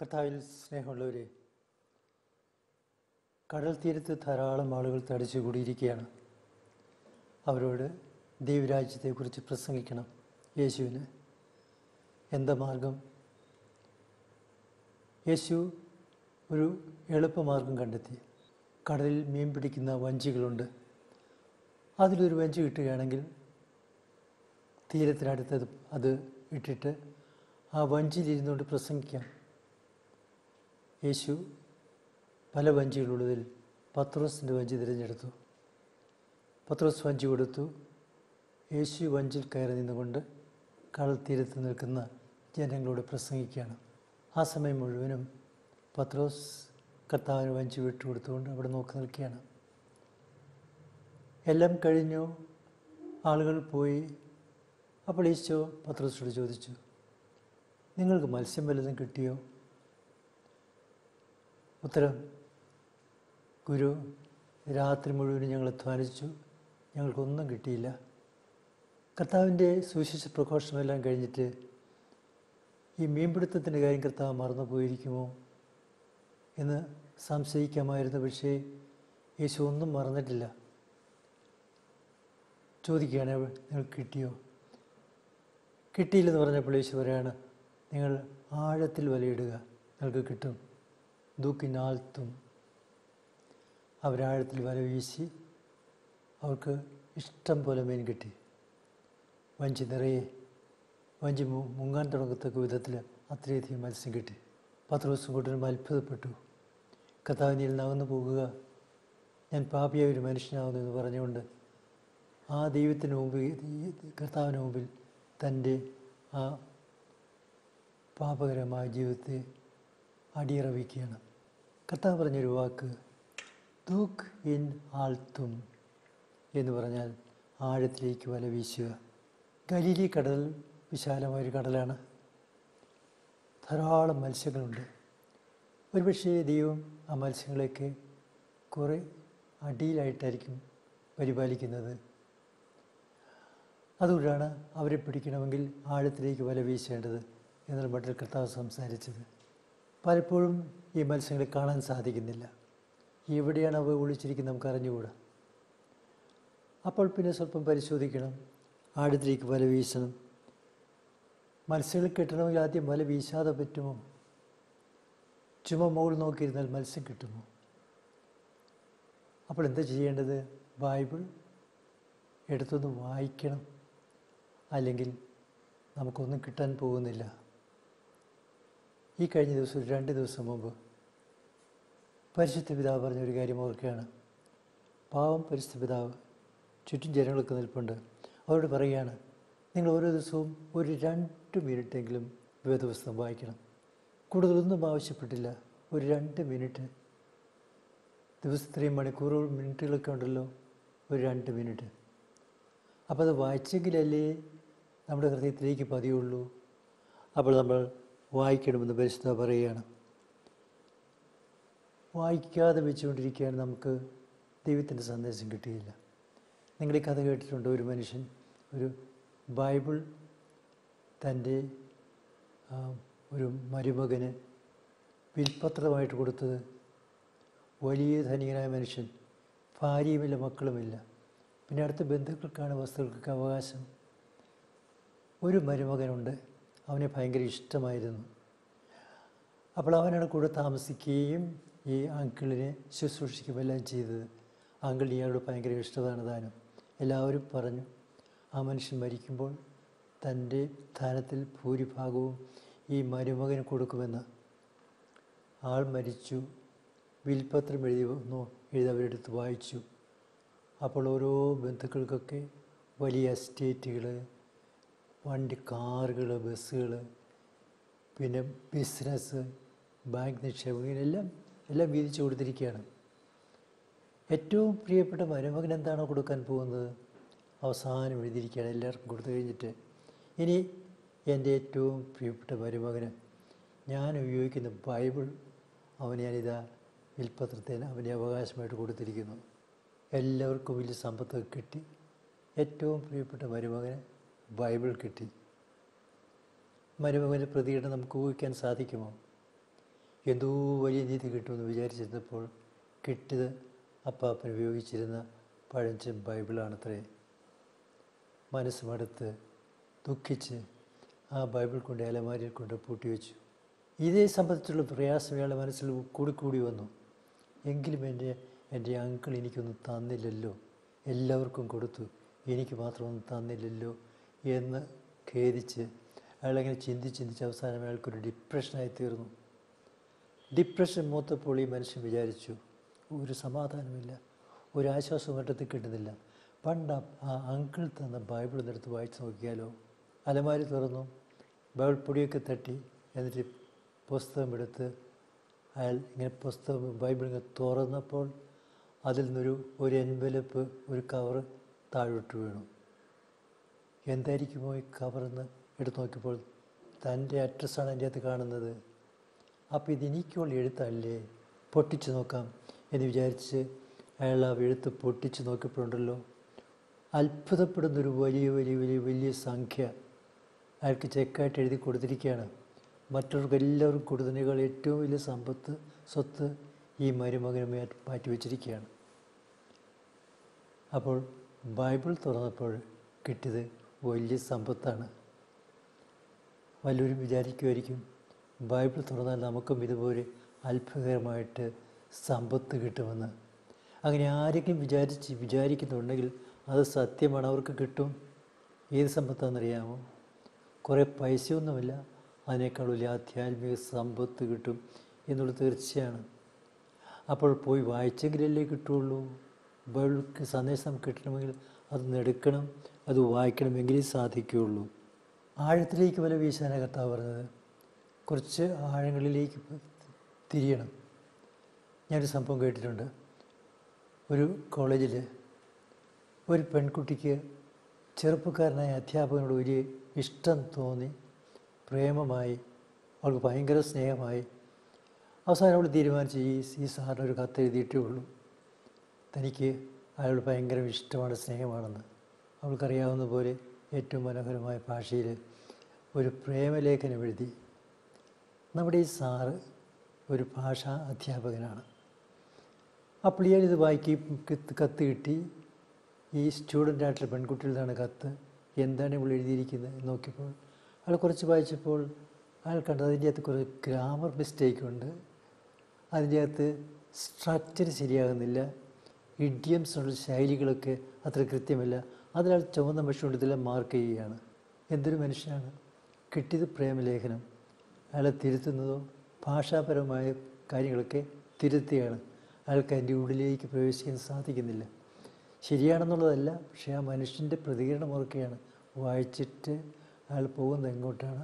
കർത്താവിൽ സ്നേഹമുള്ളവരെ കടൽ തീരത്ത് ധാരാളം ആളുകൾ തടിച്ചു കൂടിയിരിക്കുകയാണ് അവരോട് ദൈവരാജ്യത്തെക്കുറിച്ച് പ്രസംഗിക്കണം യേശുവിന് എന്താ മാർഗം യേശു ഒരു എളുപ്പമാർഗം കണ്ടെത്തി കടലിൽ മീൻ പിടിക്കുന്ന വഞ്ചികളുണ്ട് അതിലൊരു വഞ്ചി കിട്ടുകയാണെങ്കിൽ തീരത്തിനടുത്തത് അത് ഇട്ടിട്ട് ആ വഞ്ചിയിലിരുന്നുകൊണ്ട് പ്രസംഗിക്കാം യേശു പല വഞ്ചികളുള്ളതിൽ പത്രോസിൻ്റെ വഞ്ചി തിരഞ്ഞെടുത്തു പത്രോസ് വഞ്ചി കൊടുത്തു യേശു വഞ്ചിൽ കയറി നിന്നുകൊണ്ട് കടൽ തീരത്ത് നിൽക്കുന്ന ജനങ്ങളോട് പ്രസംഗിക്കുകയാണ് ആ സമയം മുഴുവനും പത്രോസ് കർത്താവിന് വഞ്ചി വിട്ടുകൊടുത്തുകൊണ്ട് അവിടെ നോക്കി നിൽക്കുകയാണ് എല്ലാം കഴിഞ്ഞു ആളുകൾ പോയി അപ്പോൾ ഈശോ പത്രോസിനോട് ചോദിച്ചു നിങ്ങൾക്ക് മത്സ്യം വല്ലതും കിട്ടിയോ ഉത്തരം ഗുരു രാത്രി മുഴുവനും ഞങ്ങൾ അധ്വാനിച്ചു ഞങ്ങൾക്കൊന്നും കിട്ടിയില്ല കർത്താവിൻ്റെ സുവിശേഷ പ്രഘോഷണമെല്ലാം കഴിഞ്ഞിട്ട് ഈ മീൻപിടുത്തത്തിൻ്റെ കാര്യം കർത്താവ് മറന്നു പോയിരിക്കുമോ എന്ന് സംശയിക്കാമായിരുന്നു പക്ഷേ യേശു ഒന്നും മറന്നിട്ടില്ല ചോദിക്കുകയാണ് നിങ്ങൾക്ക് കിട്ടിയോ കിട്ടിയില്ലെന്ന് പറഞ്ഞപ്പോൾ യേശു പറയാണ് നിങ്ങൾ ആഴത്തിൽ വലയിടുക നിങ്ങൾക്ക് കിട്ടും ദൂക്കിനാൽത്തും അവരാഴത്തിൽ വല വീശി അവർക്ക് ഇഷ്ടം പോലെ മീൻ കിട്ടി വഞ്ചി നിറയെ വഞ്ചി മു- മുങ്ങാൻ തുടങ്ങത്തക്ക വിധത്തിൽ അത്രയധികം മത്സ്യം കിട്ടി പത്ത് ദിവസം കൂട്ടരും അത്ഭുതപ്പെട്ടു കഥാവിനിയിൽ നകന്നു പോകുക ഞാൻ പാപിയായ ഒരു മനുഷ്യനാകുന്നു എന്ന് പറഞ്ഞുകൊണ്ട് ആ ദൈവത്തിന് മുമ്പിൽ ഈ കർത്താവിന് മുമ്പിൽ തൻ്റെ ആ പാപകരമായ ജീവിതത്തെ അടിയറവിക്കുകയാണ് കർത്താവ് പറഞ്ഞൊരു വാക്ക് ദൂക്ക് ഇൻ ആൾത്തും എന്ന് പറഞ്ഞാൽ ആഴത്തിലേക്ക് വല വീശുക ഗലീലി കടൽ വിശാലമായൊരു കടലാണ് ധാരാളം മത്സ്യങ്ങളുണ്ട് ഒരുപക്ഷേ ദൈവം ആ മത്സ്യങ്ങളെയൊക്കെ കുറേ അടിയിലായിട്ടായിരിക്കും പരിപാലിക്കുന്നത് അതുകൊണ്ടാണ് അവരെ പിടിക്കണമെങ്കിൽ ആഴത്തിലേക്ക് വല വീശേണ്ടത് എന്നുള്ള മട്ടിൽ കർത്താവ് സംസാരിച്ചത് പലപ്പോഴും ഈ മത്സ്യങ്ങളെ കാണാൻ സാധിക്കുന്നില്ല എവിടെയാണ് അവ ഒളിച്ചിരിക്കുന്നത് നമുക്ക് അറിഞ്ഞുകൂടാ അപ്പോൾ പിന്നെ സ്വല്പം പരിശോധിക്കണം ആഴത്തിലേക്ക് വല വീശണം മത്സ്യങ്ങൾ കിട്ടണമെങ്കിൽ ആദ്യം വല വീശാതെ പറ്റുമോ ചുമ മുകളിൽ നോക്കിയിരുന്നാൽ മത്സ്യം കിട്ടുമോ അപ്പോൾ എന്താ ചെയ്യേണ്ടത് ബൈബിൾ എടുത്തൊന്ന് വായിക്കണം അല്ലെങ്കിൽ നമുക്കൊന്നും കിട്ടാൻ പോകുന്നില്ല ഈ കഴിഞ്ഞ ദിവസം ഒരു രണ്ട് ദിവസം മുമ്പ് പരിശുദ്ധ പിതാവ് പറഞ്ഞ ഒരു കാര്യം ഓർക്കുകയാണ് പാവം പരിശുദ്ധ പിതാവ് ചുറ്റും ജനങ്ങളൊക്കെ നിൽപ്പുണ്ട് അവരോട് പറയുകയാണ് നിങ്ങൾ ഓരോ ദിവസവും ഒരു രണ്ട് മിനിറ്റെങ്കിലും വേദപുസ്തകം വായിക്കണം കൂടുതലൊന്നും ആവശ്യപ്പെട്ടില്ല ഒരു രണ്ട് മിനിറ്റ് ദിവസത്തിലെയും മണിക്കൂറുകൾ മിനിറ്റുകളൊക്കെ ഉണ്ടല്ലോ ഒരു രണ്ട് മിനിറ്റ് അപ്പോൾ അത് വായിച്ചെങ്കിലല്ലേ നമ്മുടെ ഹൃദയത്തിലേക്ക് പതിയുള്ളൂ അപ്പോൾ നമ്മൾ വായിക്കണമെന്ന് പരിശുദ്ധ പറയുകയാണ് വായിക്കാതെ വെച്ചുകൊണ്ടിരിക്കുകയാണ് നമുക്ക് ദൈവത്തിൻ്റെ സന്ദേശം കിട്ടുകയില്ല നിങ്ങൾ ഈ കഥ കേട്ടിട്ടുണ്ടോ ഒരു മനുഷ്യൻ ഒരു ബൈബിൾ തൻ്റെ ആ, ഒരു മരുമകന് വിൽപത്രമായിട്ട് കൊടുത്തത് വലിയ ധനികനായ മനുഷ്യൻ ഭാര്യയുമില്ല മക്കളുമില്ല പിന്നെ അടുത്ത ബന്ധുക്കൾക്കാണ് വസ്തുക്കൾക്ക് അവകാശം ഒരു മരുമകനുണ്ട് അവനെ ഭയങ്കര ഇഷ്ടമായിരുന്നു അപ്പോൾ അവനാണ് കൂടെ താമസിക്കുകയും ഈ അങ്കിളിനെ ശുശ്രൂഷിക്കുകയും എല്ലാം ചെയ്തത് അങ്കിൾ ഇയാളോട് ഭയങ്കര ഇഷ്ടമാണ് താനും എല്ലാവരും പറഞ്ഞു ആ മനുഷ്യൻ മരിക്കുമ്പോൾ തൻ്റെ ധനത്തിൽ ഭൂരിഭാഗവും ഈ മരുമകന് കൊടുക്കുമെന്ന് ആൾ മരിച്ചു വിൽപത്രം എഴുതി വന്നു എഴുതി അവരെടുത്ത് വായിച്ചു അപ്പോൾ ഓരോ ബന്ധുക്കൾക്കൊക്കെ വലിയ എസ്റ്റേറ്റുകൾ വണ്ടി കാറുകൾ ബസ്സുകൾ പിന്നെ ബിസിനസ് ബാങ്ക് നിക്ഷേപം ഇങ്ങനെയെല്ലാം എല്ലാം വീതിച്ചു കൊടുത്തിരിക്കുകയാണ് ഏറ്റവും പ്രിയപ്പെട്ട മരുമകൻ എന്താണോ കൊടുക്കാൻ പോകുന്നത് അവസാനം എഴുതിയിരിക്കുകയാണ് എല്ലാവർക്കും കൊടുത്തു കഴിഞ്ഞിട്ട് ഇനി എൻ്റെ ഏറ്റവും പ്രിയപ്പെട്ട മരുമകന് ഞാൻ ഉപയോഗിക്കുന്ന ബൈബിൾ അവന് ഞാനിതാ വിൽപ്പത്രത്തിൽ അവൻ്റെ അവകാശമായിട്ട് കൊടുത്തിരിക്കുന്നു എല്ലാവർക്കും വലിയ സമ്പത്ത് കിട്ടി ഏറ്റവും പ്രിയപ്പെട്ട മരുമകന് ബൈബിൾ കിട്ടി മരുമകൻ്റെ പ്രതികരണം നമുക്ക് ഊഹിക്കാൻ സാധിക്കുമോ എന്തോ വലിയ നീതി കിട്ടുമെന്ന് വിചാരിച്ചിരുന്നപ്പോൾ കിട്ടിയത് അപ്പാപ്പൻ ഉപയോഗിച്ചിരുന്ന പഴഞ്ചൻ ബൈബിളാണത്രേ മനസ്സ് മടുത്ത് ദുഃഖിച്ച് ആ ബൈബിൾ കൊണ്ട് അലമാരിയിൽ കൊണ്ട് പൂട്ടിവെച്ചു ഇതേ സംബന്ധിച്ചുള്ള പ്രയാസം ഇയാളുടെ മനസ്സിൽ കൂടിക്കൂടി വന്നു എങ്കിലും എൻ്റെ എൻ്റെ അങ്കിൾ എനിക്കൊന്നും തന്നില്ലല്ലോ എല്ലാവർക്കും കൊടുത്തു എനിക്ക് മാത്രമൊന്നും തന്നില്ലല്ലോ എന്ന് ഖേദിച്ച് അയാളങ്ങനെ ചിന്തിച്ച് ചിന്തിച്ച് അവസാനം അയാൾക്കൊരു ഡിപ്രഷനായി തീർന്നു ഡിപ്രഷൻ മൂത്തപ്പോൾ ഈ മനുഷ്യൻ വിചാരിച്ചു ഒരു സമാധാനമില്ല ഒരു ആശ്വാസം ഒരിടത്ത് കിട്ടുന്നില്ല പണ്ട് ആ- ആ അങ്കിൾ തന്ന ബൈബിൾ ഒന്നെടുത്ത് വായിച്ച് നോക്കിയാലോ അലമാരി തുറന്നു ബൈബിൾ പൊടിയൊക്കെ തട്ടി എന്നിട്ട് പുസ്തകം എടുത്ത് അയാൾ ഇങ്ങനെ പുസ്തകം ബൈബിൾ ഇങ്ങനെ തുറന്നപ്പോൾ അതിൽ നിന്നൊരു ഒരു എൻവലപ്പ് ഒരു കവറ് താഴോട്ട് വീണു എന്തായിരിക്കുമോ ഈ കവറെന്ന് എടുത്തു നോക്കിയപ്പോൾ തൻ്റെ അഡ്രസ്സാണ് അതിൻ്റെ അകത്ത് കാണുന്നത് അപ്പോൾ ഇത് എനിക്കുള്ള എഴുത്തല്ലേ പൊട്ടിച്ച് നോക്കാം എന്ന് വിചാരിച്ച് അയാൾ ആ എഴുത്ത് പൊട്ടിച്ച് നോക്കിയപ്പോഴുണ്ടല്ലോ അത്ഭുതപ്പെടുന്നൊരു വലിയ വലിയ വലിയ വലിയ സംഖ്യ അയാൾക്ക് ചെക്കായിട്ട് എഴുതി കൊടുത്തിരിക്കുകയാണ് മറ്റവർക്ക് എല്ലാവർക്കും കൊടുത്തതിനേക്കാൾ ഏറ്റവും വലിയ സമ്പത്ത് സ്വത്ത് ഈ മരുമകന് മാറ്റി മാറ്റി വെച്ചിരിക്കുകയാണ് അപ്പോൾ ബൈബിൾ തുറന്നപ്പോൾ കിട്ടിയത് വലിയ സമ്പത്താണ് വല്ലവരും വിചാരിക്കുമായിരിക്കും ബൈബിൾ തുറന്നാൽ നമുക്കും ഇതുപോലെ അത്ഭുതകരമായിട്ട് സമ്പത്ത് കിട്ടുമെന്ന് അങ്ങനെ ആരെങ്കിലും വിചാരിച്ച് വിചാരിക്കുന്നുണ്ടെങ്കിൽ അത് സത്യമാണ് അവർക്ക് കിട്ടും ഏത് സമ്പത്താണെന്നറിയാമോ കുറേ പൈസയൊന്നുമില്ല അതിനേക്കാൾ വലിയ ആധ്യാത്മിക സമ്പത്ത് കിട്ടും എന്നുള്ളത് തീർച്ചയാണ് അപ്പോൾ പോയി വായിച്ചെങ്കിലല്ലേ കിട്ടുള്ളൂ ബൈബിൾക്ക് സന്ദേശം കിട്ടണമെങ്കിൽ അത് എടുക്കണം അത് വായിക്കണമെങ്കിലേ സാധിക്കുകയുള്ളൂ ആഴത്തിലേക്ക് വല വീശാന കർത്താവ് പറഞ്ഞത് കുറച്ച് ആഴങ്ങളിലേക്ക് തിരിയണം ഞാനൊരു സംഭവം കേട്ടിട്ടുണ്ട് ഒരു കോളേജിൽ ഒരു പെൺകുട്ടിക്ക് ചെറുപ്പക്കാരനായ അധ്യാപകനോട് വലിയ ഇഷ്ടം തോന്നി പ്രേമമായി അവൾക്ക് ഭയങ്കര സ്നേഹമായി അവസാനം അവൾ തീരുമാനിച്ച് ഈ ഈ സാറിന് ഒരു കത്ത് എഴുതിയിട്ടേ ഉള്ളൂ തനിക്ക് അയാൾ ഭയങ്കര ഇഷ്ടമാണ് സ്നേഹമാണെന്ന് അവൾക്കറിയാവുന്ന പോലെ ഏറ്റവും മനോഹരമായ ഭാഷയിൽ ഒരു പ്രേമലേഖനം എഴുതി നമ്മുടെ ഈ സാറ് ഒരു ഭാഷാ അധ്യാപകനാണ് അപ്പോൾ ഇയാൾ ഇത് വായിക്കി കത്ത് കത്ത് കിട്ടി ഈ സ്റ്റുഡൻ്റ് ആയിട്ടുള്ള പെൺകുട്ടികളുടെ കത്ത് എന്താണ് ഇവൾ എഴുതിയിരിക്കുന്നത് എന്ന് നോക്കിയപ്പോൾ അയാൾ കുറച്ച് വായിച്ചപ്പോൾ അയാൾ കണ്ടത് അതിൻ്റെ അകത്ത് കുറേ ഗ്രാമർ മിസ്റ്റേക്ക് ഉണ്ട് അതിൻ്റെ അകത്ത് സ്ട്രക്ചർ ശരിയാകുന്നില്ല ഇഡിയംസ് ഉള്ള ശൈലികളൊക്കെ അത്ര കൃത്യമല്ല അതിനയാൾ ചുവന്ന മഷി കൊണ്ട് ഇതെല്ലാം മാർക്ക് ചെയ്യുകയാണ് എന്തൊരു മനുഷ്യനാണ് കിട്ടിയത് പ്രേമലേഖനം അയാളെ തിരുത്തുന്നതോ ഭാഷാപരമായ കാര്യങ്ങളൊക്കെ തിരുത്തുകയാണ് അയാൾക്ക് അതിൻ്റെ ഉള്ളിലേക്ക് പ്രവേശിക്കാൻ സാധിക്കുന്നില്ല ശരിയാണെന്നുള്ളതല്ല പക്ഷേ ആ മനുഷ്യൻ്റെ പ്രതികരണം ഓർക്കുകയാണ് വായിച്ചിട്ട് അയാൾ പോകുന്നത് എങ്ങോട്ടാണ്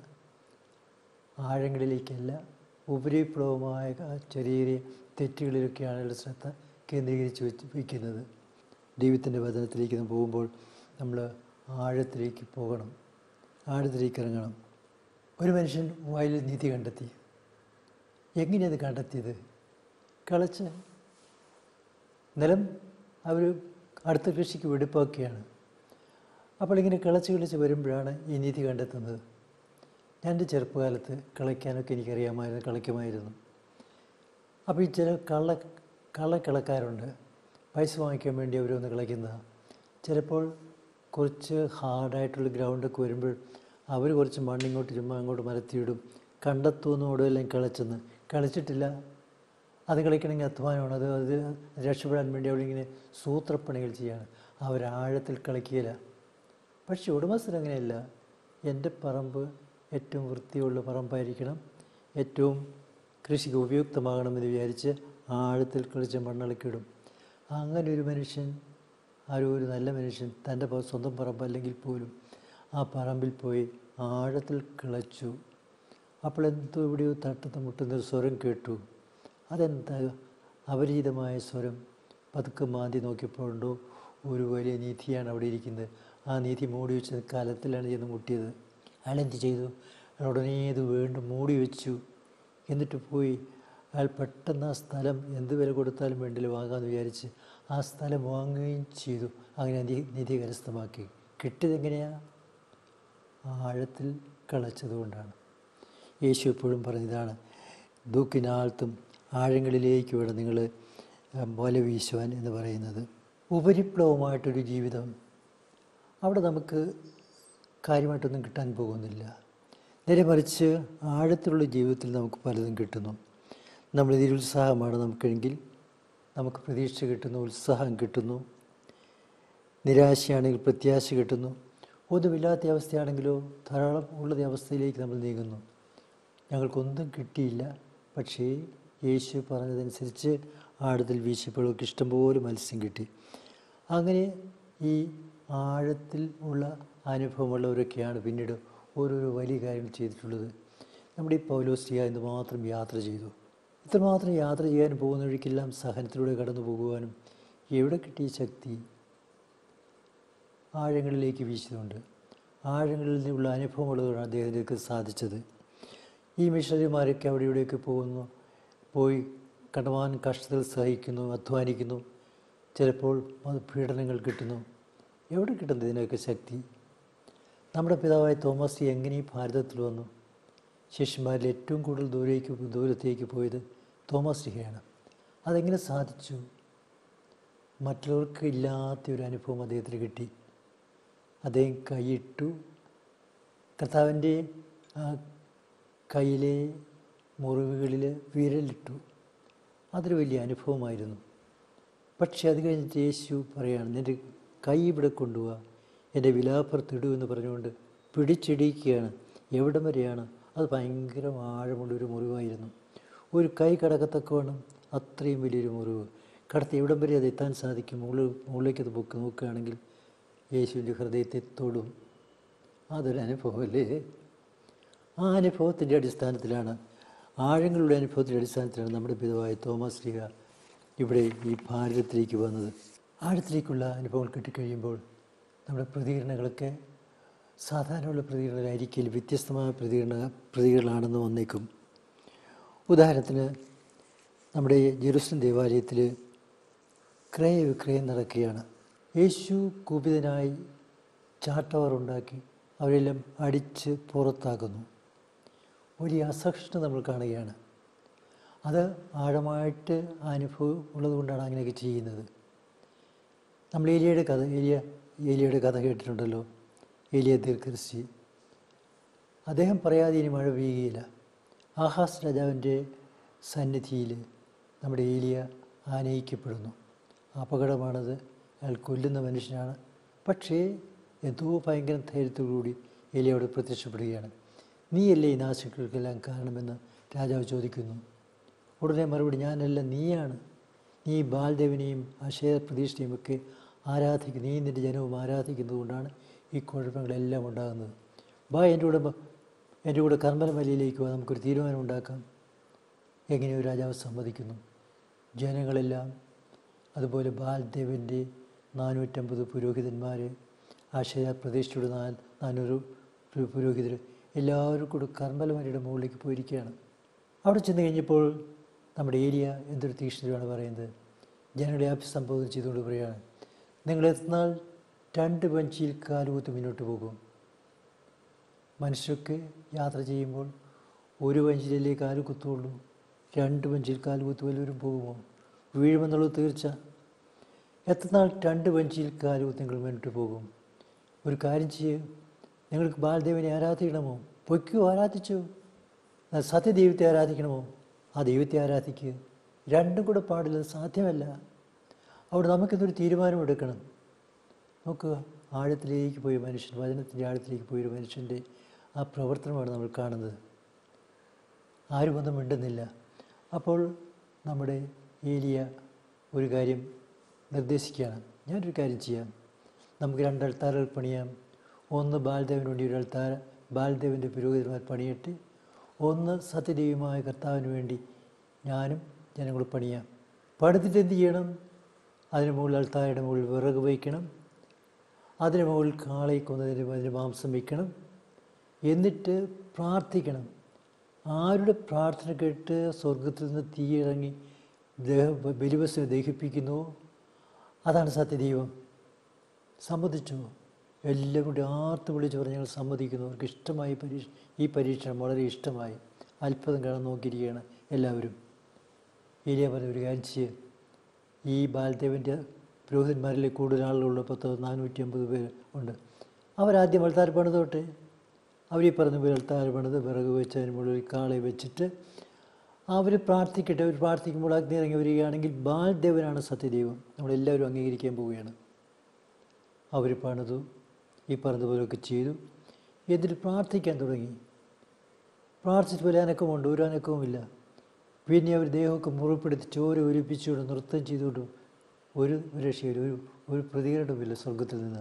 ആഴങ്ങളിലേക്കല്ല ഉപരിപ്ലവമായ ആ ചെറിയ ചെറിയ തെറ്റുകളിലൊക്കെയാണ് അയാളുടെ ശ്രദ്ധ കേന്ദ്രീകരിച്ച് വെച്ച് വയ്ക്കുന്നത് ദൈവത്തിൻ്റെ വചനത്തിലേക്ക് നാം പോകുമ്പോൾ നമ്മൾ ആഴത്തിലേക്ക് പോകണം ആഴത്തിലേക്ക് ഇറങ്ങണം ഒരു മനുഷ്യൻ വയലിൽ നീതി കണ്ടെത്തി എങ്ങനെയത് കണ്ടെത്തിയത് കളച്ച് നിലം അവർ അടുത്ത കൃഷിക്ക് വെടുപ്പാക്കുകയാണ് അപ്പോൾ ഇങ്ങനെ കിളച്ച് കിളച്ച് വരുമ്പോഴാണ് ഈ നീതി കണ്ടെത്തുന്നത് ഞാൻ എൻ്റെ ചെറുപ്പകാലത്ത് കളിക്കാനൊക്കെ എനിക്കറിയാമായിരുന്നു കളിക്കുമായിരുന്നു അപ്പോൾ ഈ ചില കള്ള കള്ളക്കിളക്കാരുണ്ട് പൈസ വാങ്ങിക്കാൻ വേണ്ടി അവരൊന്ന് കളിക്കുന്നതാണ് ചിലപ്പോൾ കുറച്ച് ഹാർഡായിട്ടുള്ള ഗ്രൗണ്ടൊക്കെ വരുമ്പോൾ അവർ കുറച്ച് മണ്ണിങ്ങോട്ട് ചുമ്മാ അങ്ങോട്ട് മരത്തിയിടും കണ്ടെത്തുമെന്നോടും എല്ലാം കളിച്ചെന്ന് കളിച്ചിട്ടില്ല അത് കളിക്കണമെങ്കിൽ അധ്വാനമാണ് അത് അത് രക്ഷപ്പെടാൻ വേണ്ടി അവരിങ്ങനെ സൂത്രപ്പണികൾ ചെയ്യാണ് അവരാഴത്തിൽ കളിക്കുകയില്ല പക്ഷെ ഉടമസ്ഥർ അങ്ങനെയല്ല എൻ്റെ പറമ്പ് ഏറ്റവും വൃത്തിയുള്ള പറമ്പായിരിക്കണം ഏറ്റവും കൃഷിക്ക് ഉപയുക്തമാകണമെന്ന് വിചാരിച്ച് ആഴത്തിൽ കളിച്ച് മണ്ണിളക്കിയിടും അങ്ങനെ ഒരു മനുഷ്യൻ ആരോ ഒരു നല്ല മനുഷ്യൻ തൻ്റെ പ- സ്വന്തം പറമ്പ് അല്ലെങ്കിൽ പോലും ആ പറമ്പിൽ പോയി ആഴത്തിൽ കിളച്ചു അപ്പോൾ എന്തോ എവിടെയോ തട്ടുന്ന മുട്ടുന്ന ഒരു സ്വരം കേട്ടു അതെന്താ അപരിചിതമായ സ്വരം പതുക്കെ മാന്തി നോക്കിയപ്പോഴുണ്ടോ ഒരു വലിയ നിധിയാണ് അവിടെ ഇരിക്കുന്നത് ആ നിധി മൂടി വെച്ച കാലത്തിലാണ് ചെന്ന് മുട്ടിയത് അയാൾ എന്ത് ചെയ്തു അയാൾ ഉടനെ ഇത് വീണ്ടും മൂടി വെച്ചു എന്നിട്ട് പോയി അയാൾ പെട്ടെന്ന് ആ സ്ഥലം എന്ത് വില കൊടുത്താലും വേണ്ടില്ല വാങ്ങാമെന്ന് വിചാരിച്ച് ആ സ്ഥലം വാങ്ങുകയും ചെയ്തു അങ്ങനെ നിധി നിധി കരസ്ഥമാക്കി കിട്ടിയത് എങ്ങനെയാണ് ആഴത്തിൽ കളച്ചതുകൊണ്ടാണ് യേശു എപ്പോഴും പറഞ്ഞതാണ് ദൂക്കിനാൾത്തും ആഴങ്ങളിലേക്ക് വേണം നിങ്ങൾ വല വീശുവാൻ എന്ന് പറയുന്നത് ഉപരിപ്ലവമായിട്ടൊരു ജീവിതം അവിടെ നമുക്ക് കാര്യമായിട്ടൊന്നും കിട്ടാൻ പോകുന്നില്ല നേരെ മറിച്ച് ആഴത്തിലുള്ള ജീവിതത്തിൽ നമുക്ക് പലതും കിട്ടുന്നു നമ്മൾ ഇതിൽ ഉത്സാഹമാണ് നമുക്കെങ്കിൽ നമുക്ക് പ്രതീക്ഷ കിട്ടുന്നു ഉത്സാഹം കിട്ടുന്നു നിരാശയാണെങ്കിൽ പ്രത്യാശ കിട്ടുന്നു ഒന്നുമില്ലാത്ത അവസ്ഥയാണെങ്കിലോ ധാരാളം ഉള്ള അവസ്ഥയിലേക്ക് നമ്മൾ നീങ്ങുന്നു ഞങ്ങൾക്കൊന്നും കിട്ടിയില്ല പക്ഷേ യേശു പറഞ്ഞതനുസരിച്ച് ആഴത്തിൽ വീശിയപ്പോൾ ഇഷ്ടംപോലെ മത്സ്യം കിട്ടി അങ്ങനെ ഈ ആഴത്തിൽ ഉള്ള അനുഭവമുള്ളവരൊക്കെയാണ് പിന്നീട് ഓരോരോ വലിയ കാര്യങ്ങൾ ചെയ്തിട്ടുള്ളത് നമ്മുടെ ഈ പൗലോസ്റ്റിയ എന്ന് മാത്രം യാത്ര ചെയ്തു ഇത്രമാത്രം യാത്ര ചെയ്യാൻ പോകുന്ന വഴിക്കെല്ലാം സഹനത്തിലൂടെ കടന്നു പോകുവാനും എവിടെ കിട്ടിയ ശക്തി ആഴങ്ങളിലേക്ക് വീശിയതുകൊണ്ട് ആഴങ്ങളിൽ നിന്നുള്ള അനുഭവമുള്ളതുകൊണ്ടാണ് അദ്ദേഹത്തിനൊക്കെ സാധിച്ചത് ഈ മിഷണറിമാരൊക്കെ അവിടെ ഇവിടെയൊക്കെ പോകുന്നു പോയി കടമാൻ കഷ്ടതകൾ സഹിക്കുന്നു അധ്വാനിക്കുന്നു ചിലപ്പോൾ അത് പീഡനങ്ങൾ കിട്ടുന്നു എവിടെ കിട്ടുന്നു ഇതിനൊക്കെ ശക്തി നമ്മുടെ പിതാവായ തോമസ് എങ്ങനെ ഈ ഭാരതത്തിൽ വന്നു ശിഷ്യന്മാരിൽ ഏറ്റവും കൂടുതൽ ദൂരേക്ക് ദൂരത്തേക്ക് പോയത് തോമസ് ലിഹയാണ് അതെങ്ങനെ സാധിച്ചു മറ്റുള്ളവർക്ക് ഇല്ലാത്ത ഒരു അനുഭവം അദ്ദേഹത്തിന് കിട്ടി അദ്ദേഹം കൈയിട്ടു കർത്താവിൻ്റെ ആ കയ്യിലെ മുറിവുകളിൽ വിരലിട്ടു അതൊരു വലിയ അനുഭവമായിരുന്നു പക്ഷെ അത് കഴിഞ്ഞിട്ട് യേശു പറയാണ് നിൻ്റെ കൈ ഇവിടെ കൊണ്ടുപോവാ എൻ്റെ വിലാപ്പുറത്തിടൂ എന്ന് പറഞ്ഞുകൊണ്ട് പിടിച്ചിടിക്കുകയാണ് എവിടം വരെയാണ് അത് ഭയങ്കര ആഴമുള്ള ഒരു മുറിവായിരുന്നു ഒരു കൈ കടക്കത്തക്കവണ്ണം അത്രയും വലിയൊരു മുറിവ് കടത്തി എവിടം വരെ അത് എത്താൻ സാധിക്കും മുകളിൽ മുകളിലേക്ക് അത് പൊക്ക് നോക്കുകയാണെങ്കിൽ യേശുവിൻ്റെ ഹൃദയത്തെ തൊടും അതൊരു അനുഭവമല്ലേ ആ അനുഭവത്തിൻ്റെ അടിസ്ഥാനത്തിലാണ് ആഴങ്ങളുടെ അനുഭവത്തിൻ്റെ അടിസ്ഥാനത്തിലാണ് നമ്മുടെ പിതാവായ തോമസ് ലീഗ ഇവിടെ ഈ ഭാരതത്തിലേക്ക് വന്നത് ആഴത്തിലേക്കുള്ള അനുഭവങ്ങൾ കിട്ടിക്കഴിയുമ്പോൾ നമ്മുടെ പ്രതികരണങ്ങളൊക്കെ സാധാരണയുള്ള പ്രതികരണങ്ങളായിരിക്കില്ല വ്യത്യസ്തമായ പ്രതികരണ പ്രതികരണങ്ങളാണെന്ന് വന്നേക്കും ഉദാഹരണത്തിന് നമ്മുടെ ജെറുസലം ദേവാലയത്തിൽ ക്രയവിക്രയം നടക്കുകയാണ് യേശു കുപിതനായി ചാട്ടവാർ ഉണ്ടാക്കി അവരെല്ലാം അടിച്ച് പുറത്താക്കുന്നു വലിയ അസഹിഷ്ണുത നമ്മൾ കാണുകയാണ് അത് ആഴമായിട്ട് അനുഭവം ഉള്ളതുകൊണ്ടാണ് അങ്ങനെയൊക്കെ ചെയ്യുന്നത് നമ്മൾ ഏലിയയുടെ കഥ ഏലിയ ഏലിയയുടെ കഥ കേട്ടിട്ടുണ്ടല്ലോ ഏലിയ ദീർഘദർശി അദ്ദേഹം പറയാതെ ഇനി മഴ പെയ്യുകയില്ല ആഹാസ് രാജാവിൻ്റെ സന്നിധിയിൽ നമ്മുടെ ഏലിയ ആനയിക്കപ്പെടുന്നു അപകടമാണത് അയാൾ കൊല്ലുന്ന മനുഷ്യനാണ് പക്ഷേ എന്തോ ഭയങ്കര ധൈര്യത്തോടുകൂടി ഏലിയ അവിടെ പ്രത്യക്ഷപ്പെടുകയാണ് നീയല്ലേ ഈ നാശങ്ങൾക്കെല്ലാം കാരണമെന്ന് രാജാവ് ചോദിക്കുന്നു ഉടനെ മറുപടി ഞാനല്ല നീയാണ് നീ ബാൽദേവിനെയും അക്ഷയ പ്രതീക്ഷയും ഒക്കെ ആരാധിക്കുന്നു നീ നിൻ്റെ ജനവും ആരാധിക്കുന്നതുകൊണ്ടാണ് ഈ കുഴപ്പങ്ങളെല്ലാം ഉണ്ടാകുന്നത് ബാ എൻ്റെ കൂടെ ബ- എൻ്റെ കൂടെ കർമ്മലമലയിലേക്ക് പോകാം നമുക്കൊരു തീരുമാനം ഉണ്ടാക്കാം എങ്ങനെയോ രാജാവ് സമ്മതിക്കുന്നു ജനങ്ങളെല്ലാം അതുപോലെ ബാൽദേവൻ്റെ നാനൂറ്റമ്പത് പുരോഹിതന്മാർ ആശയ പ്രദേശയുടെ നാ നാനൂറ് പു- പുരോഹിതർ എല്ലാവരും കൂടെ കർമ്മലമലയുടെ മുകളിലേക്ക് പോയിരിക്കുകയാണ് അവിടെ ചെന്ന് കഴിഞ്ഞപ്പോൾ നമ്മുടെ ഏരിയ എന്തൊരു തീക്ഷ്ണതയാണ് പറയുന്നത് ജനങ്ങളെ അഭിസംബോധന ചെയ്തുകൊണ്ട് പറയുകയാണ് നിങ്ങൾ എത്തുന്നാൽ രണ്ട് ബഞ്ചിൽ കാലുകുത്തി മുന്നോട്ട് പോകും മനുഷ്യർക്ക് യാത്ര ചെയ്യുമ്പോൾ ഒരു ബഞ്ചിലല്ലേ കാല് കുത്തുള്ളൂ രണ്ട് ബഞ്ചിൽ കാല് കുത്തി വല്ലവരും പോകുമോ വീഴുമെന്നുള്ളത് തീർച്ച എത്രനാൾ രണ്ട് ബഞ്ചിൽ കാല് കുത്തി നിങ്ങൾ മുന്നോട്ട് പോകും ഒരു കാര്യം ചെയ്യൂ നിങ്ങൾക്ക് ബാലദേവനെ ആരാധിക്കണമോ പൊയ്ക്കോ ആരാധിച്ചോ എന്നാൽ സത്യദൈവത്തെ ആരാധിക്കണമോ ആ ദൈവത്തെ ആരാധിക്കുക രണ്ടും കൂടെ പാടില്ല അത് സാധ്യമല്ല അവിടെ നമുക്കിതൊരു തീരുമാനമെടുക്കണം നോക്കുക ആഴത്തിലേക്ക് പോയ മനുഷ്യൻ വചനത്തിൻ്റെ ആഴത്തിലേക്ക് പോയൊരു മനുഷ്യൻ്റെ ആ പ്രവർത്തനമാണ് നമ്മൾ കാണുന്നത് ആരും ഒന്നും മിണ്ടുന്നില്ല അപ്പോൾ നമ്മുടെ ഏലിയ ഒരു കാര്യം നിർദ്ദേശിക്കുകയാണ് ഞാനൊരു കാര്യം ചെയ്യാം നമുക്ക് രണ്ട് അൾത്താറുകൾ പണിയാം ഒന്ന് ബാൽദേവന് വേണ്ടി ഒരു അൾത്താര ബാൽദേവൻ്റെ പുരോഹിതന്മാർ പണിയിട്ട് ഒന്ന് സത്യദൈവമായ കർത്താവിന് വേണ്ടി ഞാനും ജനങ്ങൾ പണിയാം പണിതിട്ട് എന്ത് ചെയ്യണം അതിന് മുകളിൽ അൾത്താരയുടെ മുകളിൽ വിറക് വയ്ക്കണം അതിന് മുകളിൽ കാളയെ കൊന്നതിന് അതിന് മാംസം വയ്ക്കണം എന്നിട്ട് പ്രാർത്ഥിക്കണം ആരുടെ പ്രാർത്ഥന കേട്ട് സ്വർഗത്തിൽ നിന്ന് തീയിറങ്ങി ദേഹ ബലിവസിനെ ദഹിപ്പിക്കുന്നുവോ അതാണ് സത്യദൈവം സമ്മതിച്ചു എല്ലാം കൂടി ആർത്ത് വിളിച്ച് പറഞ്ഞ് ഞങ്ങൾ സമ്മതിക്കുന്നു അവർക്ക് ഇഷ്ടമായി പരീക്ഷ ഈ പരീക്ഷണം വളരെ ഇഷ്ടമായി അത്ഭുതം കാണാൻ നോക്കിയിരിക്കുകയാണ് എല്ലാവരും ഏലിയ പറഞ്ഞ ഒരു കാര്യം ചെയ്യ് ഈ ബാലദേവൻ്റെ പുരോഹിതന്മാരിൽ കൂടുതൽ ആളുകളുള്ള പത്ത് നാനൂറ്റി അമ്പത് പേര് ഉണ്ട് അവരാദ്യം വെളുത്താര പണിതോട്ടെ അവരീ പറഞ്ഞ പോലെ വെളുത്താര പണിത് വിറക് വെച്ച് അതിന് മുകളിൽ കാളെ വെച്ചിട്ട് അവർ പ്രാർത്ഥിക്കട്ടെ അവർ പ്രാർത്ഥിക്കുമ്പോൾ അഗ്നി ഇറങ്ങി വരികയാണെങ്കിൽ ബാൽദേവനാണ് സത്യദൈവം നമ്മളെല്ലാവരും അംഗീകരിക്കാൻ പോവുകയാണ് അവർ പണിതു ഈ പറഞ്ഞതുപോലെയൊക്കെ ചെയ്തു എന്നിട്ട് പ്രാർത്ഥിക്കാൻ തുടങ്ങി പ്രാർത്ഥിച്ച പോലെ അനക്കമുണ്ട് ഒരു അനക്കവുമില്ല പിന്നെ അവർ ദേഹമൊക്കെ മുറിപ്പെടുത്തി ചോര ഒലിപ്പിച്ചുകൊണ്ട് നൃത്തം ചെയ്തുകൊണ്ട് ഒരു ഒരു രക്ഷയില്ല ഒരു ഒരു പ്രതികരണവുമില്ല സ്വർഗത്തിൽ നിന്ന്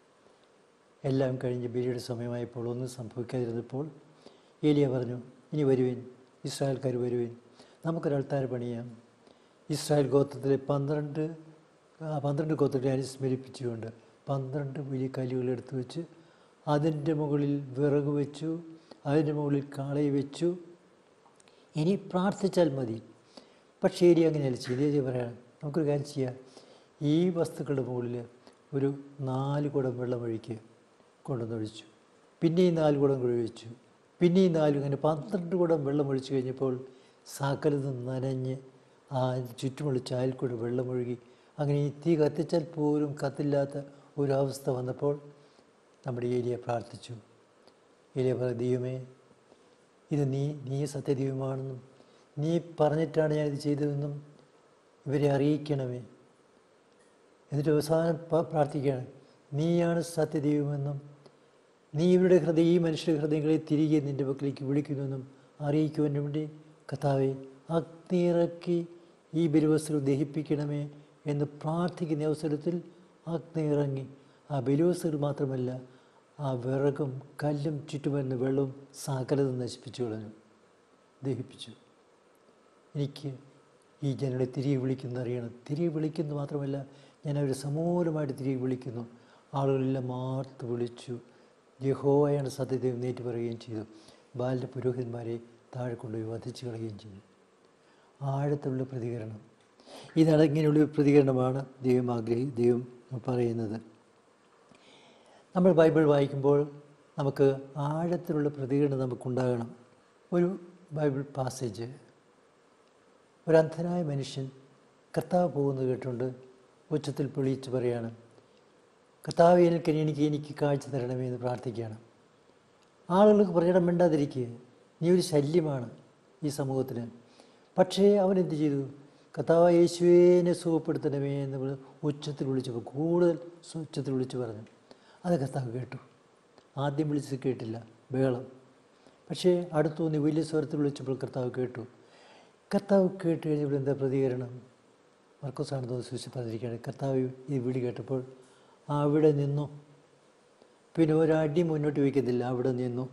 എല്ലാം കഴിഞ്ഞ് ബലിയുടെ സമയമായപ്പോൾ ഒന്നും സംഭവിക്കാതിരുന്നപ്പോൾ ഏലിയ പറഞ്ഞു ഇനി വരുവേൻ ഇസ്രായേൽക്കാർ വരുവേൻ നമുക്കൊരൾത്താര പണിയാം ഇസ്രായേൽ ഗോത്രത്തിലെ പന്ത്രണ്ട് ആ, പന്ത്രണ്ട് ഗോത്രത്തെ അനുസ്മരിപ്പിച്ചുകൊണ്ട് പന്ത്രണ്ട് വലിയ കല്ലുകൾ എടുത്തു വെച്ച് അതിൻ്റെ മുകളിൽ വിറക് വെച്ചു അതിൻ്റെ മുകളിൽ കാളയെ വെച്ചു ഇനി പ്രാർത്ഥിച്ചാൽ മതി പക്ഷേ ഏരി അങ്ങനെയല്ല ചെയ്തേ പറയാം നമുക്കൊരു കാര്യം ചെയ്യാം ഈ വസ്തുക്കളുടെ മുകളിൽ ഒരു നാല് കുടം വെള്ളം ഒഴിക്ക് കൊണ്ടുവന്നൊഴിച്ചു പിന്നെയും നാല് കുടം കൂടി ഒഴിച്ചു പിന്നെയും നാല് അങ്ങനെ പന്ത്രണ്ട് കുടം വെള്ളം ഒഴിച്ചു കഴിഞ്ഞപ്പോൾ സകലതും നനഞ്ഞ് ആ ചുറ്റുമുള്ള ചായൽ കൂടെ വെള്ളമൊഴുകി അങ്ങനെ ഈ തീ കത്തിച്ചാൽ പോലും കത്തില്ലാത്ത ഒരവസ്ഥ വന്നപ്പോൾ നമ്മുടെ ഏരിയ പ്രാർത്ഥിച്ചു ഏരിയ പറ ദൈവമേ ഇത് നീ നീ സത്യദൈവമാണെന്നും നീ പറഞ്ഞിട്ടാണ് ഞാനിത് ചെയ്തതെന്നും ഇവരെ അറിയിക്കണമേ എന്നിട്ട് അവസാനം പ- പ്രാർത്ഥിക്കുകയാണ് നീയാണ് സത്യദൈവമെന്നും നീ ഇവരുടെ ഹൃദയം ഈ മനുഷ്യരുടെ ഹൃദയങ്ങളെ തിരികെ നിൻ്റെ പക്കലേക്ക് വിളിക്കുന്നുവെന്നും അറിയിക്കുവാൻ വേണ്ടി കഥാവെ അഗ്നിയിറക്കി ഈ ബലിവസ്തുക്കൾ ദഹിപ്പിക്കണമേ എന്ന് പ്രാർത്ഥിക്കുന്ന അവസരത്തിൽ അഗ്നി ഇറങ്ങി ആ ബലിവസ്തുക്കൾ മാത്രമല്ല ആ വിറകും കല്ലും ചുറ്റുമരുന്ന് വെള്ളവും സകലതും നശിപ്പിച്ചു കളഞ്ഞു ദഹിപ്പിച്ചു എനിക്ക് ഈ ജനങ്ങളെ തിരികെ വിളിക്കുന്ന അറിയണം തിരികെ വിളിക്കുന്നു മാത്രമല്ല ഞാൻ അവരെ സമൂലമായിട്ട് തിരികെ വിളിക്കുന്നു ആളുകളെല്ലാം മാർത്ത് വിളിച്ചു യഹോവയാണ് സത്യദൈവം നേറ്റ് പറയുകയും ചെയ്തു ബാലിൻ്റെ പുരോഹിതന്മാരെ താഴെ കൊണ്ടുപോയി വധിച്ചു കളയുകയും ചെയ്തു ആഴത്തുള്ള പ്രതികരണം ഇതാണ് ഇങ്ങനെയുള്ള ഒരു പ്രതികരണമാണ് ദൈവം ആഗ്രഹി ദൈവം പറയുന്നത് നമ്മൾ ബൈബിൾ വായിക്കുമ്പോൾ നമുക്ക് ആഴത്തിലുള്ള പ്രതികരണം നമുക്കുണ്ടാകണം ഒരു ബൈബിൾ പാസേജ് ഒരു അന്ധനായ മനുഷ്യൻ കർത്താവ് പോകുന്നത് കേട്ടുകൊണ്ട് ഉച്ചത്തിൽ പൊളിച്ച് പറയാണ് കർത്താവ് എനിക്ക് എനിക്ക് എനിക്ക് കാഴ്ച തരണമേ എന്ന് പ്രാർത്ഥിക്കുകയാണ് ആളുകൾക്ക് പ്രകടനം മിണ്ടാതിരിക്കുക നീ ഒരു ശല്യമാണ് ഈ സമൂഹത്തിന് പക്ഷേ അവൻ എന്ത് ചെയ്തു കർത്താവ് യേശുവിനെ സുഖപ്പെടുത്തണമേ എന്ന് പറഞ്ഞ് ഉച്ചത്തിൽ വിളിച്ചപ്പോൾ കൂടുതൽ ഉച്ചത്തിൽ വിളിച്ച് പറഞ്ഞു അത് കർത്താവ് കേട്ടു ആദ്യം വിളിച്ചത് കേട്ടില്ല ബഹളം പക്ഷേ അടുത്തു നിന്ന് വലിയ സ്വരത്തിൽ വിളിച്ചപ്പോൾ കർത്താവ് കേട്ടു കർത്താവ് കേട്ട് കഴിഞ്ഞപ്പോൾ എന്താ പ്രതികരണം മർക്കോസാണ് തോന്നുന്നു സൂക്ഷിപ്പാതിരിക്കുകയാണ് കർത്താവ് ഈ വിളി കേട്ടപ്പോൾ അവിടെ നിന്നു പിന്നെ ഒരടി മുന്നോട്ട് വയ്ക്കത്തില്ല അവിടെ നിന്നു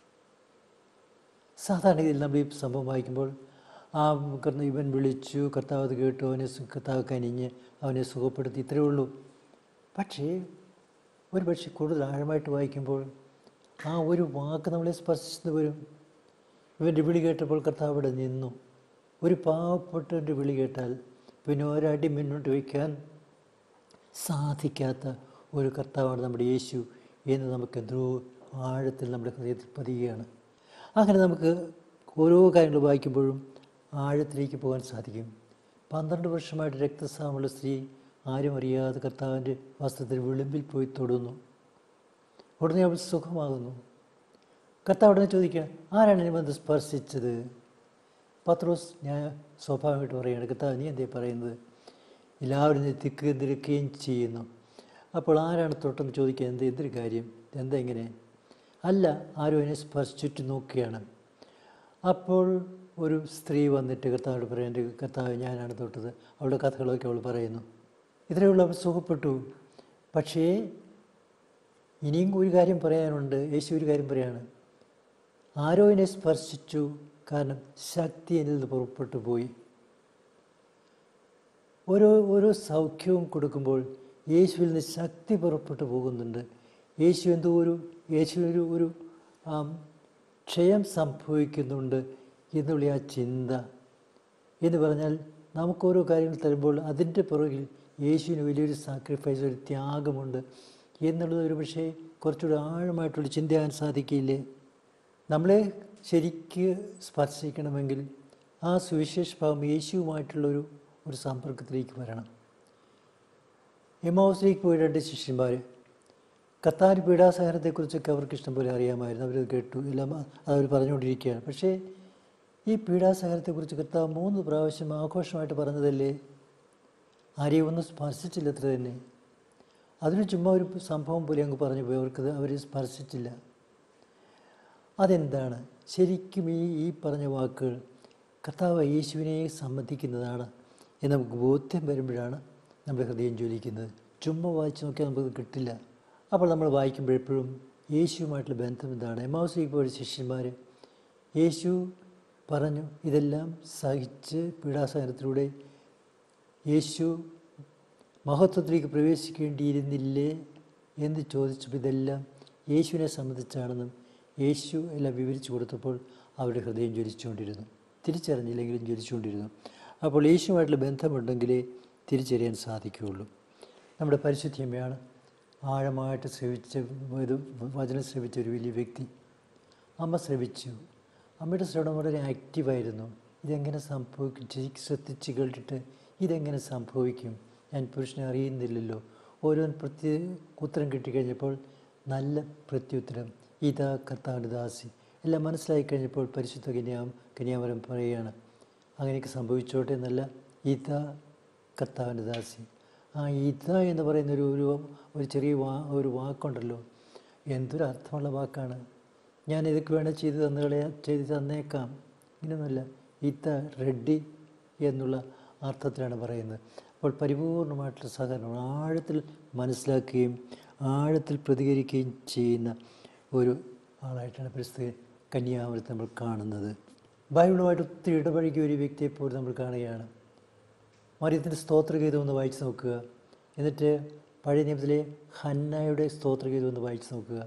സാധാരണ ഇതിൽ നമ്മൾ ഈ സംഭവം വായിക്കുമ്പോൾ ആ കർണ ഇവൻ വിളിച്ചു കർത്താവ് അത് കേട്ടു അവനെ സു- കർത്താവ് കനിഞ്ഞ് അവനെ സുഖപ്പെടുത്തി ഇത്രയേ ഉള്ളൂ പക്ഷേ ഒരു പക്ഷേ കൂടുതൽ ആഴമായിട്ട് വായിക്കുമ്പോൾ ആ ഒരു വാക്ക് നമ്മളെ സ്പർശിച്ചു വരും ഇവൻ്റെ വിളി കേട്ടപ്പോൾ കർത്താവ് അവിടെ നിന്നു ഒരു പാവപ്പെട്ടവൻ്റെ വിളി കേട്ടാൽ പിന്നെ ഒരടി മുന്നോട്ട് വയ്ക്കാൻ സാധിക്കാത്ത ഒരു കർത്താവാണ് നമ്മുടെ യേശു എന്ന് നമുക്ക് എന്തോ ആഴത്തിൽ നമ്മുടെ ഹൃദയത്തിൽ പതിയുകയാണ് അങ്ങനെ നമുക്ക് ഓരോ കാര്യങ്ങൾ വായിക്കുമ്പോഴും ആഴത്തിലേക്ക് പോകാൻ സാധിക്കും പന്ത്രണ്ട് വർഷമായിട്ട് രക്തസ്രാവമുള്ള സ്ത്രീ ആരും അറിയാതെ കർത്താവിൻ്റെ വസ്ത്രത്തിൽ വിളിമ്പിൽ പോയി തൊടുന്നു ഉടനെ അവൾ സുഖമാകുന്നു കർത്താവ് ഉടനെ ചോദിക്കുക ആരാണ് എന്നെ വന്ന് സ്പർശിച്ചത് പത്രോസ് ഞാൻ സ്വാഭാവികമായിട്ട് പറയുകയാണ് കർത്താവ് നീ എന്തേ പറയുന്നത് എല്ലാവരും നീ തിക്ക് തിരക്കുകയും ചെയ്യുന്നു അപ്പോൾ ആരാണ് തൊട്ടെന്ന് ചോദിക്കുക എന്ത് എന്തൊരു കാര്യം എന്താ ഇങ്ങനെ അല്ല ആരും അതിനെ സ്പർശിച്ചിട്ട് നോക്കുകയാണ് അപ്പോൾ ഒരു സ്ത്രീ വന്നിട്ട് കർത്താവോട് പറയും എൻ്റെ കർത്താവ് ഞാനാണ് തൊട്ടത് അവളുടെ കഥകളൊക്കെ അവൾ പറയുന്നു ഇത്രയുള്ള അവൾ സുഖപ്പെട്ടു പക്ഷേ ഇനിയും ഒരു കാര്യം പറയാനുണ്ട് യേശു ഒരു കാര്യം പറയാണ് ആരോ എന്നെ സ്പർശിച്ചു കാരണം ശക്തി എന്നിൽ നിന്ന് പുറപ്പെട്ടു പോയി ഓരോ ഓരോ സൗഖ്യവും കൊടുക്കുമ്പോൾ യേശുവിൽ നിന്ന് ശക്തി പുറപ്പെട്ടു പോകുന്നുണ്ട് യേശു എന്തോ ഒരു യേശു ഒരു ഒരു ആം, ക്ഷയം സംഭവിക്കുന്നുണ്ട് എന്നുള്ള ആ ചിന്ത എന്ന് പറഞ്ഞാൽ നമുക്ക് ഓരോ കാര്യങ്ങൾ തരുമ്പോൾ അതിൻ്റെ പുറകിൽ യേശുവിന് വലിയൊരു സാക്രിഫൈസ് ഒരു ത്യാഗമുണ്ട് എന്നുള്ളത് ഒരു പക്ഷേ കുറച്ചുകൂടി ആഴമായിട്ടുള്ള ചിന്തയാൻ സാധിക്കില്ലേ നമ്മളെ ശരിക്ക് സ്പർശിക്കണമെങ്കിൽ ആ സുവിശേഷ ഭാവം യേശുവുമായിട്ടുള്ളൊരു ഒരു സമ്പർക്കത്തിലേക്ക് വരണം എമോസിലേക്ക് പോയ രണ്ട് ശിഷ്യന്മാർ കത്താൻ പീഡാസഹനത്തെക്കുറിച്ചൊക്കെ അവർക്ക് ഇഷ്ടംപോലെ അറിയാമായിരുന്നു അവരത് കേട്ടു എല്ലാം അവർ പറഞ്ഞുകൊണ്ടിരിക്കുകയാണ് പക്ഷേ ഈ പീഡാസഹനത്തെക്കുറിച്ച് കർത്താവ് മൂന്ന് പ്രാവശ്യം ആഘോഷമായിട്ട് പറഞ്ഞതല്ലേ ആരെയും ഒന്നും സ്പർശിച്ചില്ല അത്ര തന്നെ അതിന് ചുമ്മാ ഒരു സംഭവം പോലെ അങ്ങ് പറഞ്ഞു പോയി അവർക്ക് അവർ സ്പർശിച്ചില്ല അതെന്താണ് ശരിക്കും ഈ ഈ പറഞ്ഞ വാക്കുകൾ കർത്താവ് യേശുവിനെ സംബന്ധിക്കുന്നതാണ് എന്ന് നമുക്ക് ബോധ്യം വരുമ്പോഴാണ് നമ്മുടെ ഹൃദയം ജ്വലിക്കുന്നത് ചുമ്മാ വായിച്ച് നോക്കിയാൽ നമുക്കത് കിട്ടില്ല അപ്പോൾ നമ്മൾ വായിക്കുമ്പോഴെപ്പോഴും യേശുവുമായിട്ടുള്ള ബന്ധം എന്താണ് എമാവസിലേക്ക് പോയ ശിഷ്യന്മാർ യേശു പറഞ്ഞു ഇതെല്ലാം സഹിച്ച് പീഡാസഹനത്തിലൂടെ യേശു മഹത്വത്തിലേക്ക് പ്രവേശിക്കേണ്ടിയിരുന്നില്ലേ എന്ന് ചോദിച്ചപ്പോൾ ഇതെല്ലാം യേശുവിനെ സംബന്ധിച്ചാണെന്നും യേശു എല്ലാം വിവരിച്ചു കൊടുത്തപ്പോൾ അവരുടെ ഹൃദയം ജ്വലിച്ചുകൊണ്ടിരുന്നു തിരിച്ചറിഞ്ഞില്ലെങ്കിലും ജ്വലിച്ചുകൊണ്ടിരുന്നു അപ്പോൾ യേശുവുമായിട്ടുള്ള ബന്ധമുണ്ടെങ്കിലേ തിരിച്ചറിയാൻ സാധിക്കുകയുള്ളൂ നമ്മുടെ പരിശുദ്ധിയമ്മയാണ് ആഴമായിട്ട് ശ്രവിച്ച ഒരു വചനം ശ്രവിച്ച ഒരു വലിയ വ്യക്തി അമ്മ ശ്രവിച്ചു അമ്മയുടെ ശ്രവണം വളരെ ആക്റ്റീവായിരുന്നു ഇതെങ്ങനെ സംഭവിക്കും ശരിക്കും ശ്രദ്ധിച്ച് കേട്ടിട്ട് ഇതെങ്ങനെ സംഭവിക്കും ഞാൻ പുരുഷനെ അറിയുന്നില്ലല്ലോ ഓരോന്ന് പ്രത്യേക ഉത്തരം കിട്ടിക്കഴിഞ്ഞപ്പോൾ നല്ല പ്രത്യുത്തരം ഇതാ കർത്താവിൻ്റെ ദാസി എല്ലാം മനസ്സിലായി കഴിഞ്ഞപ്പോൾ പരിശുദ്ധ കന്യാ കന്യാമരം പറയുകയാണ് അങ്ങനെയൊക്കെ സംഭവിച്ചോട്ടെ എന്നല്ല ഇതാ കർത്താവിൻ്റെ ദാസി ആ ഇത എന്ന് പറയുന്ന ഒരു ഒരു ഒരു ചെറിയ വാ ഒരു വാക്കുണ്ടല്ലോ എന്തൊരു അർത്ഥമുള്ള വാക്കാണ് ഞാൻ ഇതൊക്കെ വേണേൽ ചെയ്ത് തന്നുകളെ ചെയ്ത് തന്നേക്കാം ഇങ്ങനെയൊന്നുമല്ല ഇത്ത റെഡി എന്നുള്ള അർത്ഥത്തിലാണ് പറയുന്നത് അപ്പോൾ പരിപൂർണമായിട്ടുള്ള സഹകരണം ആഴത്തിൽ മനസ്സിലാക്കുകയും ആഴത്തിൽ പ്രതികരിക്കുകയും ചെയ്യുന്ന ഒരു ആളായിട്ടാണ് പരിസ്ഥിതി കന്യാമരത്ത് നമ്മൾ കാണുന്നത് ബൈബിളുമായിട്ട് ഒത്തിരി ഇടപഴകിയ ഒരു വ്യക്തിയെ പോലും നമ്മൾ കാണുകയാണ് മറിയത്തിൻ്റെ സ്തോത്രഗീതം ഒന്ന് വായിച്ചു നോക്കുക എന്നിട്ട് പഴയ നിയമത്തിലെ ഹന്നയുടെ സ്തോത്രഗീതം ഒന്ന് വായിച്ചു നോക്കുക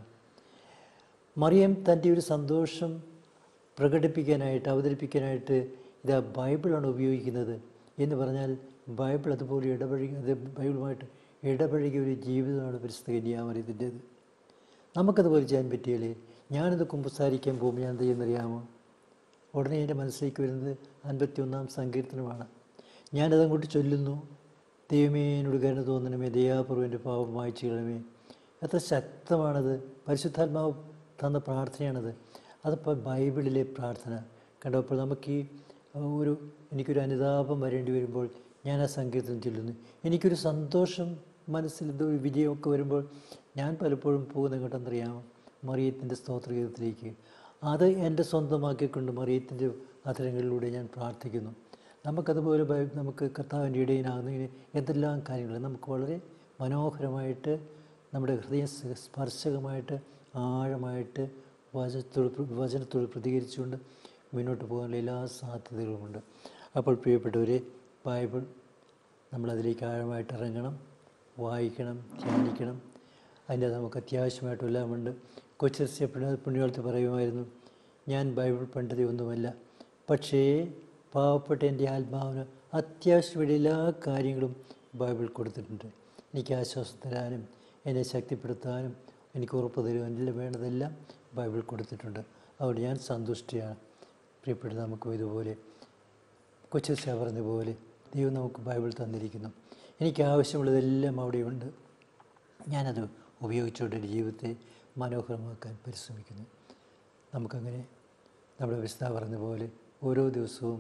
മറിയം തൻ്റെ ഒരു സന്തോഷം പ്രകടിപ്പിക്കാനായിട്ട് അവതരിപ്പിക്കാനായിട്ട് ഇതാ ബൈബിളാണ് ഉപയോഗിക്കുന്നത് എന്ന് പറഞ്ഞാൽ ബൈബിൾ അതുപോലെ ഇടപഴകി അത് ബൈബിളുമായിട്ട് ഇടപഴകിയ ഒരു ജീവിതമാണ് പരിസ്ഥിതി കന്യാമറിയത്തിൻ്റേത് നമുക്കതുപോലെ ചെയ്യാൻ പറ്റിയാലേ ഞാനിത് കുമ്പസാരിക്കാൻ പോകുമ്പോൾ ഞാൻ എന്ത് ചെയ്യുന്നറിയാമോ ഉടനെ എൻ്റെ മനസ്സിലേക്ക് വരുന്നത് അൻപത്തി ഒന്നാം സങ്കീർത്തനമാണ് ഞാനതങ്ങോട്ട് ചൊല്ലുന്നു ദൈവമേ എന്നോട് കരുണ തോന്നണമേ ദയാപൂർവ്വം എൻ്റെ പാപം വായിച്ചു കളമേ എത്ര ശക്തമാണത് പരിശുദ്ധാത്മാവ് തന്ന പ്രാർത്ഥനയാണത് അതിപ്പോൾ ബൈബിളിലെ പ്രാർത്ഥന കണ്ടോ അപ്പോൾ നമുക്ക് ഈ ഒരു എനിക്കൊരു അനുതാപം വരേണ്ടി വരുമ്പോൾ ഞാൻ ആ സങ്കീർത്തനം ചൊല്ലുന്നു എനിക്കൊരു സന്തോഷം മനസ്സിൽ എന്തോ ഒരു വിജയമൊക്കെ വരുമ്പോൾ ഞാൻ പലപ്പോഴും പോകുന്ന എങ്ങോട്ടെന്നറിയാമോ മറിയത്തിൻ്റെ സ്തോത്രഗീതത്തിലേക്ക് അത് എൻ്റെ സ്വന്തമാക്കിക്കൊണ്ട് മറിയത്തിൻ്റെ അധരങ്ങളിലൂടെ ഞാൻ പ്രാർത്ഥിക്കുന്നു നമുക്കതുപോലെ ബൈ- നമുക്ക് കർത്താവിൻ്റെ ഇടയിനാകുന്നതിന് എന്തെല്ലാം കാര്യങ്ങൾ നമുക്ക് വളരെ മനോഹരമായിട്ട് നമ്മുടെ ഹൃദയ സ് സ്പർശകമായിട്ട് ആഴമായിട്ട് വചനത്തോട് പ്ര- വചനത്തോട് പ്രതികരിച്ചുകൊണ്ട് മുന്നോട്ട് പോകാനുള്ള എല്ലാ സാധ്യതകളുമുണ്ട് അപ്പോൾ പ്രിയപ്പെട്ടവരെ ബൈബിൾ നമ്മളതിലേക്ക് ആഴമായിട്ട് ഇറങ്ങണം വായിക്കണം ധ്യാനിക്കണം അതിൻ്റെ നമുക്ക് അത്യാവശ്യമായിട്ടും എല്ലാമുണ്ട് കൊച്ചസ്യ പുണ്യ പുണ്യകാലത്ത് പറയുമായിരുന്നു ഞാൻ ബൈബിൾ പണ്ഡിതയൊന്നുമല്ല പക്ഷേ പാവപ്പെട്ട എൻ്റെ ആത്മാവിന് അത്യാവശ്യമുള്ള എല്ലാ കാര്യങ്ങളും ബൈബിൾ കൊടുത്തിട്ടുണ്ട് എനിക്ക് ആശ്വാസം തരാനും എന്നെ ശക്തിപ്പെടുത്താനും എനിക്ക് ഉറപ്പ് തരുവാനും എല്ലാം വേണ്ടതെല്ലാം ബൈബിൾ കൊടുത്തിട്ടുണ്ട് അതുകൊണ്ട് ഞാൻ സന്തുഷ്ടിയാണ് പ്രിയപ്പെട്ട നമുക്കും ഇതുപോലെ കൊച്ചസ്യ പറഞ്ഞ പോലെ ദൈവം നമുക്ക് ബൈബിൾ തന്നിരിക്കുന്നു എനിക്ക് ആവശ്യമുള്ളതെല്ലാം അവിടെയുണ്ട് ഞാനത് ഉപയോഗിച്ചുകൊണ്ട് എൻ്റെ ജീവിതത്തെ മനോഹരമാക്കാൻ പരിശ്രമിക്കുന്നു നമുക്കങ്ങനെ നമ്മുടെ വിശുദ്ധ പറഞ്ഞ പോലെ ഓരോ ദിവസവും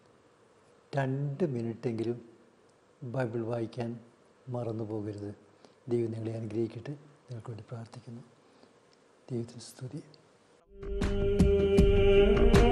രണ്ട് മിനിറ്റെങ്കിലും ബൈബിൾ വായിക്കാൻ മറന്നു പോകരുത് ദൈവം നിങ്ങളെ അനുഗ്രഹിക്കട്ടെ നിങ്ങൾക്ക് വേണ്ടി പ്രാർത്ഥിക്കുന്നു ദൈവത്തിന് സ്തുതി